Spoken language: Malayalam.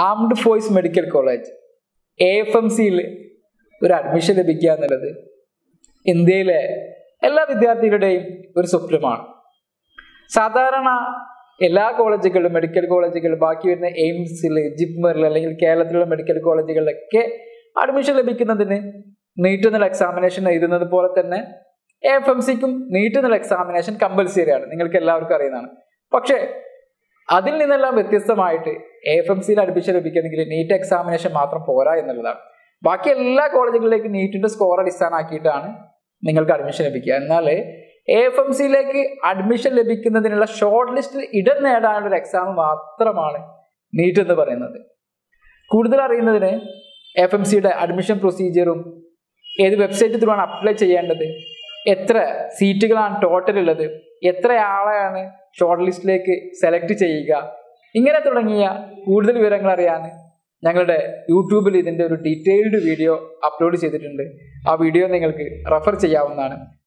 armed forces medical college A F M സിയിൽ ഒരു അഡ്മിഷൻ ലഭിക്കുക എന്നുള്ളത് ഇന്ത്യയിലെ എല്ലാ വിദ്യാർത്ഥികളുടെയും ഒരു സ്വപ്നമാണ് സാധാരണ എല്ലാ കോളേജുകളിലും മെഡിക്കൽ കോളേജുകൾ ബാക്കി വരുന്ന എയിംസിൽ ജിപ്മറിൽ അല്ലെങ്കിൽ കേരളത്തിലുള്ള മെഡിക്കൽ കോളേജുകളിലൊക്കെ അഡ്മിഷൻ ലഭിക്കുന്നതിന് നീറ്റ് എന്നുള്ള എക്സാമിനേഷൻ എഴുതുന്നത് പോലെ തന്നെ എ എഫ് എം സിക്കും നീറ്റ് എന്നുള്ള എക്സാമിനേഷൻ കമ്പൽസറി ആണ് നിങ്ങൾക്ക് എല്ലാവർക്കും അറിയുന്നതാണ് പക്ഷേ അതിൽ നിന്നെല്ലാം വ്യത്യസ്തമായിട്ട് എ എഫ് എം സിയിൽ അഡ്മിഷൻ ലഭിക്കണമെങ്കിൽ നീറ്റ് എക്സാമിനേഷൻ മാത്രം പോരാ എന്നുള്ളതാണ് ബാക്കി എല്ലാ കോളേജുകളിലേക്കും നീറ്റിന്റെ സ്കോർ അടിസ്ഥാനമാക്കിയിട്ടാണ് നിങ്ങൾക്ക് അഡ്മിഷൻ ലഭിക്കുക എന്നാൽ എ എഫ് എം സിയിലേക്ക് അഡ്മിഷൻ ലഭിക്കുന്നതിനുള്ള ഷോർട്ട് ലിസ്റ്റിൽ ഇടം നേടാനുള്ള ഒരു എക്സാം മാത്രമാണ് നീറ്റ് എന്ന് പറയുന്നത് കൂടുതൽ അറിയുന്നതിന് എഫ് എം സിയുടെ അഡ്മിഷൻ പ്രൊസീജിയറും ഏത് വെബ്സൈറ്റിൽ ത്രൂവാണ് അപ്ലൈ ചെയ്യേണ്ടത് എത്ര സീറ്റുകളാണ് ടോട്ടൽ ഉള്ളത് എത്ര ആളെയാണ് ഷോർട്ട് ലിസ്റ്റിലേക്ക് സെലക്ട് ചെയ്യുക ഇങ്ങനെ തുടങ്ങിയ കൂടുതൽ വിവരങ്ങൾ അറിയാൻ ഞങ്ങളുടെ യൂട്യൂബിൽ ഇതിൻ്റെ ഒരു ഡീറ്റെയിൽഡ് വീഡിയോ അപ്ലോഡ് ചെയ്തിട്ടുണ്ട് ആ വീഡിയോ നിങ്ങൾക്ക് റെഫർ ചെയ്യാവുന്നതാണ്